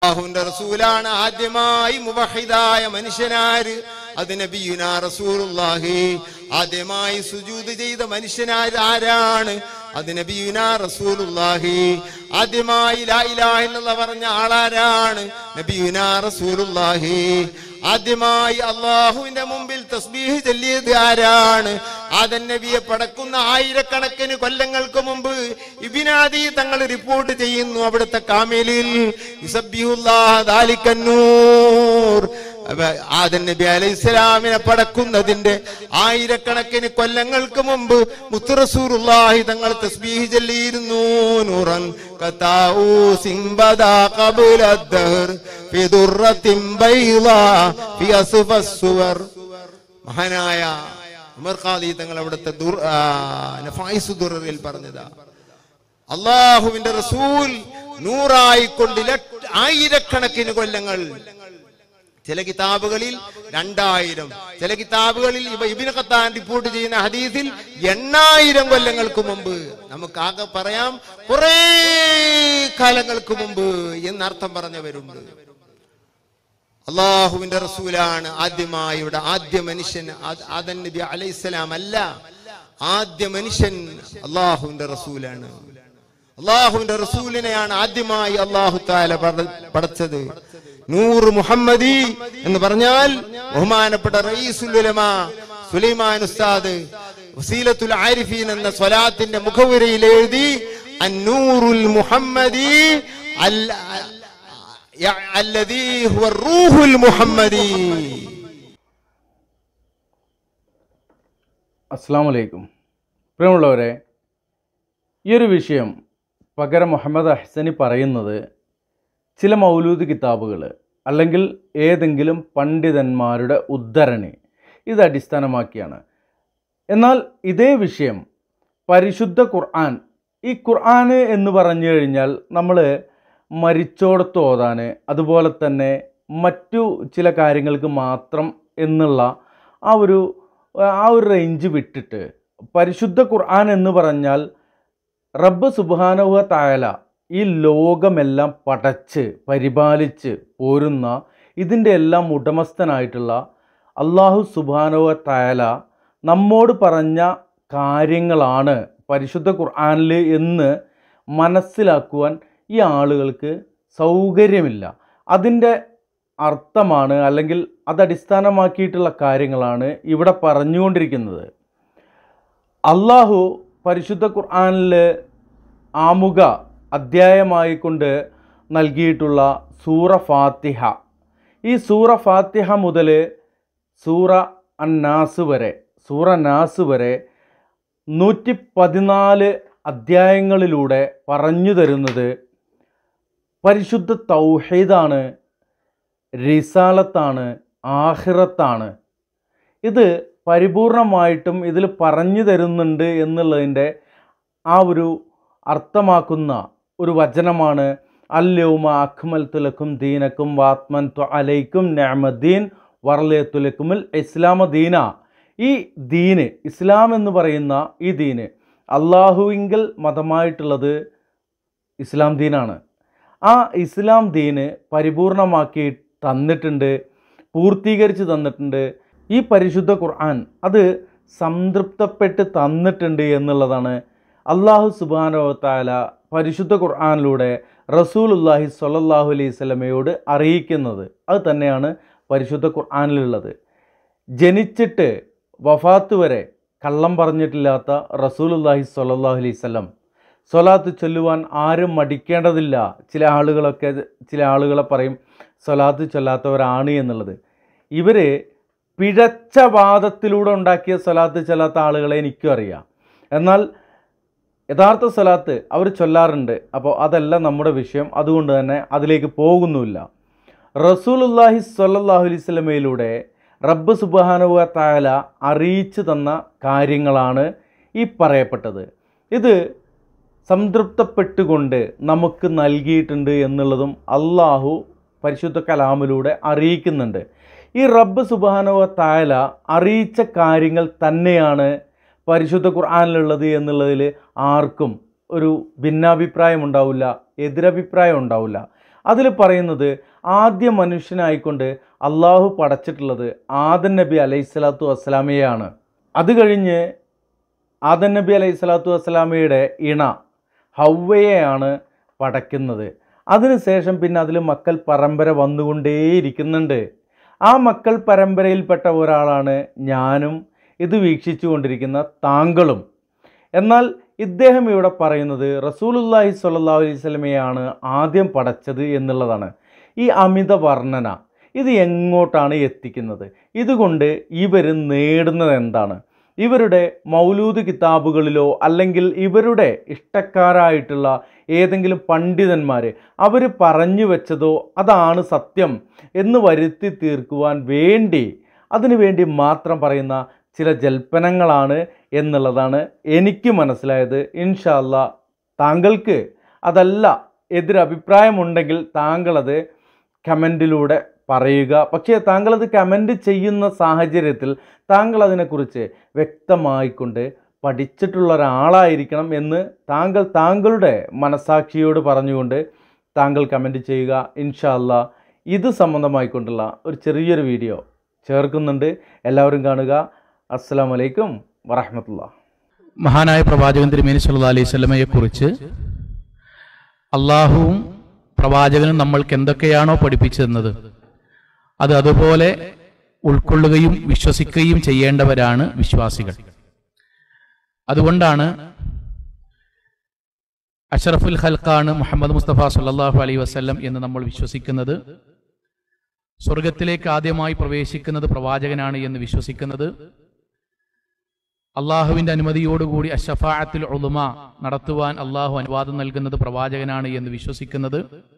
അള്ളാഹുവിന്റെ റസൂലാണ് ആദ്യമായി മുവഹിദായ മനുഷ്യനാര് അത് നബിയുന റസൂലുള്ളാഹി ആദ്യമായി സുജൂദ് ചെയ്ത മനുഷ്യനാര് ആരാണ് അത് നബിയുന റസൂലുള്ളാഹി ആദ്യമായി ലാ ഇലാഹ ഇല്ലല്ലാഹ് പറഞ്ഞ ആളാരാണ് നബിയുന റസൂലുള്ളാഹി ആദ്യമായി അള്ളാഹുവിന്റെ മുമ്പിൽ തസ്ബീഹ് ചൊല്ലിയത് ആരാണ് ആദൻ നബിയെ പടക്കുന്ന ആയിരക്കണക്കിന് കൊല്ലങ്ങൾക്ക് മുമ്പ് ഇബിനാദി തങ്ങൾ റിപ്പോർട്ട് ചെയ്യുന്നു അവിടുത്തെ കാമേലിൽ യുസബ്ബിഹുല്ലാഹ ദാലിക്കന്നൂർ അപ്പൊ ആദൻ നബി അലൈഹി സ്വലാമിനെ പടക്കുന്നതിന്റെ ആയിരക്കണക്കിന് കൊല്ലങ്ങൾക്ക് മുമ്പ് മുത്തുറസൂറുല്ലാഹി തങ്ങൾ തസ്ബീഹ് ചൊല്ലിയിരുന്നു നൂറൻ കതാഊ സിംബദാ ഖബല الدهر في درة بيضاء في أصف الصور മഹാനായ ഉമർ ഖാദി തങ്ങൾ അവിടുത്തെ ദുർ ആ, നഫായിസ് ദുററിൽ പറഞ്ഞതാ അള്ളാഹുവിന്റെ റസൂൽ നൂറായിക്കൊണ്ട് ലക്ഷ- ആയിരക്കണക്കിന് കൊല്ലങ്ങൾ ചില കിതാബുകളിൽ രണ്ടായിരം ചില കിതാബുകളിൽ ഇവ ഇബിന് ഖത്താൻ റിപ്പോർട്ട് ചെയ്യുന്ന ഹദീസിൽ എണ്ണായിരം കൊല്ലങ്ങൾക്ക് മുമ്പ് നമുക്ക് ആകെ പറയാം കുറേ കാലങ്ങൾക്ക് മുമ്പ് എന്നർത്ഥം പറഞ്ഞവരുണ്ട് അള്ളാഹുവിന്റെ റസൂലാണ് ആദ്യമായി ഇവിടെ ആദ്യ മനുഷ്യൻ ആ- ആദൻ നബി അലൈഹിസ്സലാം അല്ല ആദ്യ മനുഷ്യൻ അള്ളാഹുവിന്റെ റസൂലാണ് അള്ളാഹുവിന്റെ റസൂലിനെയാണ് ആദ്യമായി അള്ളാഹു താല പട- പടച്ചത് നൂറ് മുഹമ്മദി എന്ന് പറഞ്ഞാൽ ബഹുമാനപ്പെട്ട റയീസുൽ ഉലമ സുലൈമാൻ ഉസ്താദ് വസീലത്തുൽ ആരിഫീൻ എന്ന സ്വലാത്തിന്റെ മുഖവുരയിൽ എഴുതി അന്നൂറുൽ മുഹമ്മദി അൽ യ- അല്ലദീ ഹുവ റൂഹുൽ മുഹമ്മദി അസ്സാം വലൈക്കും പ്രിയമുള്ളവരെ ഈ ഒരു വിഷയം പകരം മുഹമ്മദ് അഹ്സനി പറയുന്നത് ചില മൗലൂദ് കിതാബുകൾ അല്ലെങ്കിൽ ഏതെങ്കിലും പണ്ഡിതന്മാരുടെ ഉദ്ധരണി ഇത് അടിസ്ഥാനമാക്കിയാണ് എന്നാൽ ഇതേ വിഷയം പരിശുദ്ധ ഖുർആൻ ഈ ഖുർആൻ എന്ന് പറഞ്ഞു കഴിഞ്ഞാൽ നമ്മൾ മരിച്ചോടത്ത് ഓതാൻ അതുപോലെ തന്നെ മറ്റു ചില കാര്യങ്ങൾക്ക് മാത്രം എന്നുള്ള ആ ഒരു ആ ഒരു റേഞ്ച് വിട്ടിട്ട് പരിശുദ്ധ ഖുർആൻ എന്ന് പറഞ്ഞാൽ റബ്ബ് സുബാനുവ തായാല ഈ ലോകമെല്ലാം പടച്ച് പരിപാലിച്ച് പോരുന്ന ഇതിൻ്റെ എല്ലാം ഉടമസ്ഥനായിട്ടുള്ള അള്ളാഹു സുബാനുവ തായാല നമ്മോട് പറഞ്ഞ കാര്യങ്ങളാണ് പരിശുദ്ധ ഖുർആനിൽ എന്ന് മനസ്സിലാക്കുവാൻ ഈ ആളുകൾക്ക് സൗകര്യമില്ല അതിൻ്റെ അർത്ഥമാണ് അല്ലെങ്കിൽ അത് അടിസ്ഥാനമാക്കിയിട്ടുള്ള കാര്യങ്ങളാണ് ഇവിടെ പറഞ്ഞുകൊണ്ടിരിക്കുന്നത് അള്ളാഹു പരിശുദ്ധ ഖുർആനിൽ ആമുഖ അധ്യായമായി കൊണ്ട് നൽകിയിട്ടുള്ള സൂറ ഫാത്തിഹ ഈ സൂറ ഫാത്തിഹ മുതൽ സൂറ അന്നാസ് വരെ സൂറ നാസ് വരെ നൂറ്റി പതിനാല് അധ്യായങ്ങളിലൂടെ പറഞ്ഞു തരുന്നത് പരിശുദ്ധ തൗഹീദാണ് റിസാലത്താണ് ആഹിറത്താണ് ഇത് പരിപൂർണമായിട്ടും ഇതിൽ പറഞ്ഞു തരുന്നുണ്ട് എന്നുള്ളതിൻ്റെ ആ ഒരു അർത്ഥമാക്കുന്ന ഒരു വചനമാണ് അല്യൗമ അക്മൽ തുലക്കും ദീനക്കും വാത്മൻ ത്വ അലൈക്കും നഅമദ്ദീൻ വർലയത്തുലക്കുമുൽ ഇസ്ലാമ ദീന ഈ ദീന് ഇസ്ലാം എന്ന് പറയുന്ന ഈ ദീന് അള്ളാഹുവിങ്കൽ മതമായിട്ടുള്ളത് ഇസ്ലാം ദീനാണ് ആ ഇസ്ലാം ദീന് പരിപൂർണമാക്കി തന്നിട്ടുണ്ട് പൂർത്തീകരിച്ച് തന്നിട്ടുണ്ട് ഈ പരിശുദ്ധ ഖുർആൻ അത് സംതൃപ്തപ്പെട്ട് തന്നിട്ടുണ്ട് എന്നുള്ളതാണ് അള്ളാഹു സുബാനോത്താല പരിശുദ്ധ ഖുർആനിലൂടെ റസൂലുല്ലാഹി സ്വല്ലല്ലാഹു അലൈഹി സ്വലമയോട് അറിയിക്കുന്നത് അത് തന്നെയാണ് പരിശുദ്ധ ഖുർആനിലുള്ളത് ജനിച്ചിട്ട് വഫാത്ത് വരെ കള്ളം പറഞ്ഞിട്ടില്ലാത്ത റസൂലുല്ലാഹി സ്വല്ലല്ലാഹു അലൈഹി സ്വലം സ്വലാത്ത് ചൊല്ലുവാൻ ആരും മടിക്കേണ്ടതില്ല ചില ആളുകളൊക്കെ ചില ആളുകളെ പറയും സ്വലാത്ത് ചൊല്ലാത്തവരാണ് എന്നുള്ളത് ഇവർ പിഴച്ച വാദത്തിലൂടെ ഉണ്ടാക്കിയ സ്വലാത്ത് ചൊല്ലാത്ത ആളുകളെ എനിക്കും അറിയാം എന്നാൽ യഥാർത്ഥ സ്വലാത്ത് അവർ ചൊല്ലാറുണ്ട് അപ്പോൾ അതല്ല നമ്മുടെ വിഷയം അതുകൊണ്ട് തന്നെ അതിലേക്ക് പോകുന്നുമില്ല റസൂലുല്ലാഹി സ്വല്ലല്ലാഹു അലൈഹി സ്വലമയിലൂടെ റബ്ബ് സുബാനുവ താല അറിയിച്ചു തന്ന കാര്യങ്ങളാണ് ഈ പറയപ്പെട്ടത് ഇത് സംതൃപ്തപ്പെട്ടുകൊണ്ട് നമുക്ക് നൽകിയിട്ടുണ്ട് എന്നുള്ളതും അള്ളാഹു പരിശുദ്ധ കലാമിലൂടെ അറിയിക്കുന്നുണ്ട് ഈ റബ്ബ് സുബാനുവ താല അറിയിച്ച കാര്യങ്ങൾ തന്നെയാണ് പരിശുദ്ധ ഖുർആാനിലുള്ളത് എന്നുള്ളതിൽ ആർക്കും ഒരു ഭിന്നാഭിപ്രായം ഉണ്ടാവില്ല എതിരഭിപ്രായം ഉണ്ടാവില്ല അതിൽ പറയുന്നത് ആദ്യ മനുഷ്യനായിക്കൊണ്ട് അള്ളാഹു പടച്ചിട്ടുള്ളത് ആദൻ നബി അലൈഹി സ്വലാത്തു വസ്സലാമയെയാണ് അത് കഴിഞ്ഞ് ആദൻ നബി അലൈഹി സ്വലാത്തു വസ്സലാമയുടെ ഇണ ഹൗവയെയാണ് പടയ്ക്കുന്നത് അതിനുശേഷം പിന്നെ അതിൽ മക്കൾ പരമ്പര വന്നുകൊണ്ടേയിരിക്കുന്നുണ്ട് ആ മക്കൾ പരമ്പരയിൽപ്പെട്ട ഒരാളാണ് ഞാനും ഇത് വീക്ഷിച്ചു കൊണ്ടിരിക്കുന്ന താങ്കളും എന്നാൽ ഇദ്ദേഹം ഇവിടെ പറയുന്നത് റസൂലുല്ലാഹി സ്വല്ലല്ലാഹു അലൈഹി സ്വലമയാണ് ആദ്യം പടച്ചത് എന്നുള്ളതാണ് ഈ അമിത വർണ്ണന ഇത് എങ്ങോട്ടാണ് എത്തിക്കുന്നത് ഇതുകൊണ്ട് ഇവർ നേടുന്നത് എന്താണ് ഇവരുടെ മൗലൂദ് കിതാബുകളിലോ അല്ലെങ്കിൽ ഇവരുടെ ഇഷ്ടക്കാരായിട്ടുള്ള ഏതെങ്കിലും പണ്ഡിതന്മാർ അവർ പറഞ്ഞു വെച്ചതോ അതാണ് സത്യം എന്ന് വരുത്തി തീർക്കുവാൻ വേണ്ടി അതിനു വേണ്ടി മാത്രം പറയുന്ന ചില ജൽപ്പനങ്ങളാണ് എന്നുള്ളതാണ് എനിക്ക് മനസ്സിലായത് ഇൻഷാല്ല താങ്കൾക്ക് അതല്ല എതിരഭിപ്രായമുണ്ടെങ്കിൽ താങ്കളത് കമൻറ്റിലൂടെ പറയുക പക്ഷേ താങ്കളത് കമൻറ്റ് ചെയ്യുന്ന സാഹചര്യത്തിൽ താങ്കൾ അതിനെക്കുറിച്ച് വ്യക്തമായിക്കൊണ്ട് പഠിച്ചിട്ടുള്ള ഒരാളായിരിക്കണം എന്ന് താങ്കൾ താങ്കളുടെ മനസാക്ഷിയോട് പറഞ്ഞുകൊണ്ട് താങ്കൾ കമൻറ്റ് ചെയ്യുക ഇൻഷാല്ല ഇത് സംബന്ധമായിക്കൊണ്ടുള്ള ഒരു ചെറിയൊരു വീഡിയോ ചേർക്കുന്നുണ്ട് എല്ലാവരും കാണുക അസ്സാം വലൈക്കും വറഹമത്തുള്ള മഹാനായ പ്രവാചകൻ തിരുമേനി സല്ലല്ലാഹു അലൈഹി സ്വലമയെ കുറിച്ച് അള്ളാഹുവും പ്രവാചകനും നമ്മൾക്ക് എന്തൊക്കെയാണോ പഠിപ്പിച്ചു തന്നത് അത് അതുപോലെ ഉൾക്കൊള്ളുകയും വിശ്വസിക്കുകയും ചെയ്യേണ്ടവരാണ് വിശ്വാസികൾ അതുകൊണ്ടാണ് അഷറഫുൽ ഖൽഖാണ് മുഹമ്മദ് മുസ്തഫ സല്ലല്ലാഹു അലൈഹി വസല്ലം എന്ന് നമ്മൾ വിശ്വസിക്കുന്നത് സ്വർഗത്തിലേക്ക് ആദ്യമായി പ്രവേശിക്കുന്നത് പ്രവാചകനാണ് എന്ന് വിശ്വസിക്കുന്നത് അള്ളാഹുവിന്റെ അനുമതിയോടുകൂടി അഷഫാഅത്തുൽ ഉളുമ നടത്തുവാൻ അള്ളാഹു അനുവാദം നൽകുന്നത് പ്രവാചകനാണ് എന്ന് വിശ്വസിക്കുന്നത്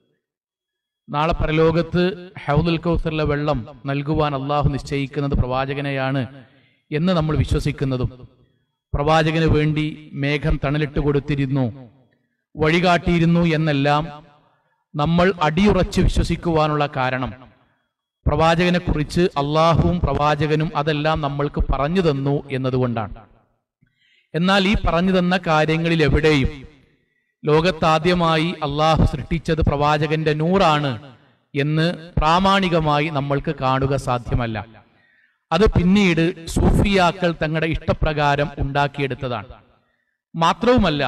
നാളെ പരലോകത്ത് ഹൗദുൽ കൗസറിലെ വെള്ളം നൽകുവാൻ അള്ളാഹു നിശ്ചയിക്കുന്നത് പ്രവാചകനെയാണ് എന്ന് നമ്മൾ വിശ്വസിക്കുന്നതും പ്രവാചകന് വേണ്ടി മേഘം തണലിട്ട് കൊടുത്തിരുന്നു വഴികാട്ടിയിരുന്നു എന്നെല്ലാം നമ്മൾ അടിയുറച്ച് വിശ്വസിക്കുവാനുള്ള കാരണം പ്രവാചകനെ കുറിച്ച് അള്ളാഹുവും പ്രവാചകനും അതെല്ലാം നമ്മൾക്ക് പറഞ്ഞു തന്നു എന്നതുകൊണ്ടാണ് എന്നാൽ ഈ പറഞ്ഞു തന്ന കാര്യങ്ങളിൽ എവിടെയും ലോകത്താദ്യമായി അള്ളാഹു സൃഷ്ടിച്ചത് പ്രവാചകന്റെ നൂറാണ് എന്ന് പ്രാമാണികമായി നമ്മൾക്ക് കാണുക സാധ്യമല്ല അത് പിന്നീട് സൂഫിയാക്കൾ തങ്ങളുടെ ഇഷ്ടപ്രകാരം ഉണ്ടാക്കിയെടുത്തതാണ് മാത്രവുമല്ല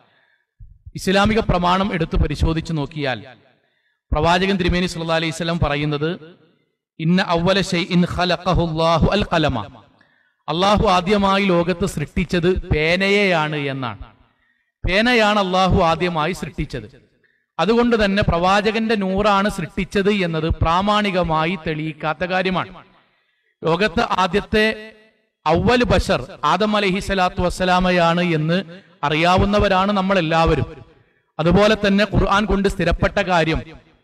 ഇസ്ലാമിക പ്രമാണം എടുത്തു പരിശോധിച്ചു നോക്കിയാൽ പ്രവാചകൻ തിരുമേനി സല്ലല്ലാഹു അലൈഹി വസല്ലം പറയുന്നത് ഇന്ന അവല ഷൈഇൻ ഖലഖഹുല്ലാഹു അൽ ഖലമ അള്ളാഹു ആദ്യമായി ലോകത്ത് സൃഷ്ടിച്ചത് പേനയെയാണ് എന്നാണ് പേനയാണ് അള്ളാഹു ആദ്യമായി സൃഷ്ടിച്ചത് അതുകൊണ്ട് തന്നെ പ്രവാചകന്റെ നൂറാണ് സൃഷ്ടിച്ചത് എന്നത് പ്രാമാണികമായി തെളിയിക്കാത്ത കാര്യമാണ് ലോകത്ത് ആദ്യത്തെ അവൽ ബഷർ ആദം അലഹി സ്വലാത്തു വസ്സലാമയാണ് എന്ന് അറിയാവുന്നവരാണ് നമ്മൾ എല്ലാവരും അതുപോലെ തന്നെ ഖുർആൻ കൊണ്ട് സ്ഥിരപ്പെട്ട കാര്യം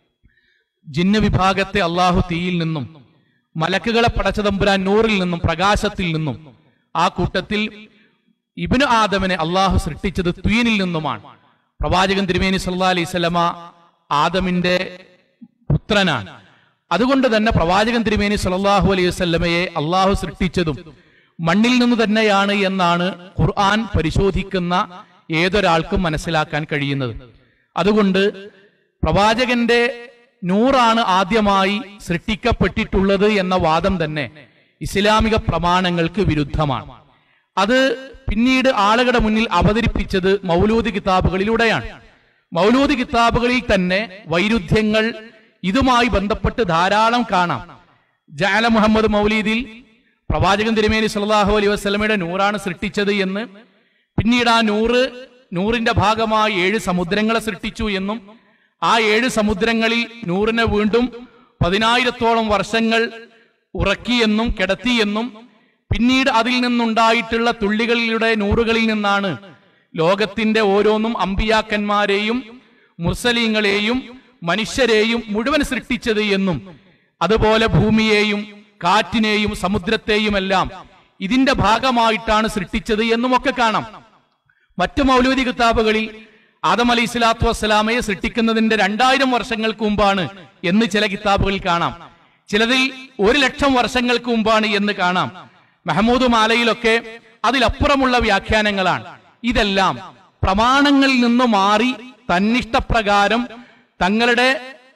ജിന്ന് വിഭാഗത്തെ അള്ളാഹു തീയിൽ നിന്നും മലക്കുകളെ പടച്ച തമ്പുരാൻ നൂറിൽ നിന്നും പ്രകാശത്തിൽ നിന്നും ആ കൂട്ടത്തിൽ ഇബിന് ആദമിനെ അള്ളാഹു സൃഷ്ടിച്ചത് തുയനിൽ നിന്നുമാണ് പ്രവാചകൻ തിരുമേനി സല്ലാ അലൈഹി സ്വലമ ആദമിന്റെ പുത്രനാണ് അതുകൊണ്ട് തന്നെ പ്രവാചകൻ തിരുമേനി സല്ലല്ലാഹു അലൈഹി വസല്ലമയെ അള്ളാഹു സൃഷ്ടിച്ചതും മണ്ണിൽ നിന്ന് തന്നെയാണ് എന്നാണ് ഖുർആൻ പരിശോധിക്കുന്ന ഏതൊരാൾക്കും മനസ്സിലാക്കാൻ കഴിയുന്നത് അതുകൊണ്ട് പ്രവാചകന്റെ നൂറാണ് ആദ്യമായി സൃഷ്ടിക്കപ്പെട്ടിട്ടുള്ളത് എന്ന വാദം തന്നെ ഇസ്ലാമിക പ്രമാണങ്ങൾക്ക് വിരുദ്ധമാണ് അത് പിന്നീട് ആളുകളുടെ മുന്നിൽ അവതരിപ്പിച്ചത് മൗലൂദ് കിതാബുകളിലൂടെയാണ് മൗലൂദ് കിതാബുകളിൽ തന്നെ വൈരുദ്ധ്യങ്ങൾ ഇതുമായി ബന്ധപ്പെട്ട് ധാരാളം കാണാം ജാല മുഹമ്മദ് മൗലീദിൽ പ്രവാചകൻ തിരുമേനി സല്ലല്ലാഹു അലൈഹി വസല്ലമയുടെ നൂറാണ് സൃഷ്ടിച്ചത് എന്ന് പിന്നീട് ആ നൂറ് നൂറിന്റെ ഭാഗമായി ഏഴ് സമുദ്രങ്ങളെ സൃഷ്ടിച്ചു എന്നും ആ ഏഴ് സമുദ്രങ്ങളിൽ നൂറിനെ വീണ്ടും പതിനായിരത്തോളം വർഷങ്ങൾ ഉറക്കിയെന്നും കിടത്തിയെന്നും പിന്നീട് അതിൽ നിന്നുണ്ടായിട്ടുള്ള തുള്ളികളിലൂടെ നൂറുകളിൽ നിന്നാണ് ലോകത്തിന്റെ ഓരോന്നും അമ്പിയാക്കന്മാരെയും മുർസലീങ്ങളെയും മനുഷ്യരെയും മുഴുവൻ സൃഷ്ടിച്ചത് എന്നും അതുപോലെ ഭൂമിയെയും കാറ്റിനെയും സമുദ്രത്തെയുമെല്ലാം ഇതിന്റെ ഭാഗമായിട്ടാണ് സൃഷ്ടിച്ചത് എന്നുമൊക്കെ കാണാം മറ്റു മൗലൂദി കിതാബുകളിൽ ആദം അലി സ്വലാത്തു വസ്സലാമയെ സൃഷ്ടിക്കുന്നതിന്റെ രണ്ടായിരം വർഷങ്ങൾക്ക് മുമ്പാണ് എന്ന് ചില കിതാബുകളിൽ കാണാം ചിലതിൽ ഒരു ലക്ഷം വർഷങ്ങൾക്ക് മുമ്പാണ് എന്ന് കാണാം മെഹമ്മൂദ് മാലയിലൊക്കെ അതിലപ്പുറമുള്ള വ്യാഖ്യാനങ്ങളാണ് ഇതെല്ലാം പ്രമാണങ്ങളിൽ നിന്ന് മാറി തന്നിഷ്ടപ്രകാരം തങ്ങളുടെ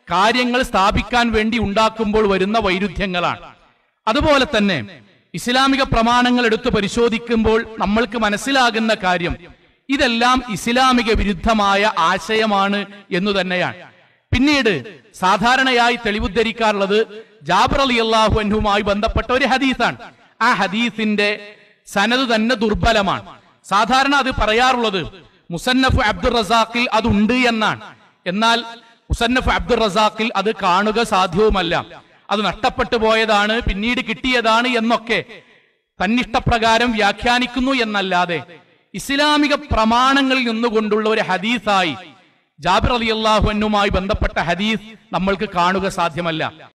കാര്യങ്ങൾ സ്ഥാപിക്കാൻ വേണ്ടി ഉണ്ടാക്കുമ്പോൾ വരുന്ന വൈരുദ്ധ്യങ്ങളാണ് അതുപോലെ തന്നെ ഇസ്ലാമിക പ്രമാണങ്ങൾ എടുത്ത് പരിശോധിക്കുമ്പോൾ നമ്മൾക്ക് മനസ്സിലാകുന്ന കാര്യം ഇതെല്ലാം ഇസ്ലാമിക വിരുദ്ധമായ ആശയമാണ് എന്നു തന്നെയാണ് പിന്നീട് സാധാരണയായി തെളിവുദ്ധരിക്കാറുള്ളത് ജാബർ അലി അള്ളാഹു അൻഹുമായി ബന്ധപ്പെട്ട ഒരു ഹദീസാണ് ആ ഹദീസിന്റെ സനത് തന്നെ ദുർബലമാണ് സാധാരണ അത് പറയാറുള്ളത് മുസന്നഫ് അബ്ദുൾ റസാഖിൽ അതുണ്ട് എന്നാണ് എന്നാൽ മുസന്നഫ് അബ്ദുൾ റസാഖിൽ അത് കാണുക സാധ്യവുമല്ല അത് നഷ്ടപ്പെട്ടു പോയതാണ് പിന്നീട് കിട്ടിയതാണ് എന്നൊക്കെ തന്നിഷ്ടപ്രകാരം വ്യാഖ്യാനിക്കുന്നു എന്നല്ലാതെ ഇസ്ലാമിക പ്രമാണങ്ങളിൽ നിന്നുകൊണ്ടുള്ള ഒരു ഹദീസായി ജാബിർ അലി അള്ളാഹുനുമായി ബന്ധപ്പെട്ട ഹദീസ് നമ്മൾക്ക് കാണുക സാധ്യമല്ല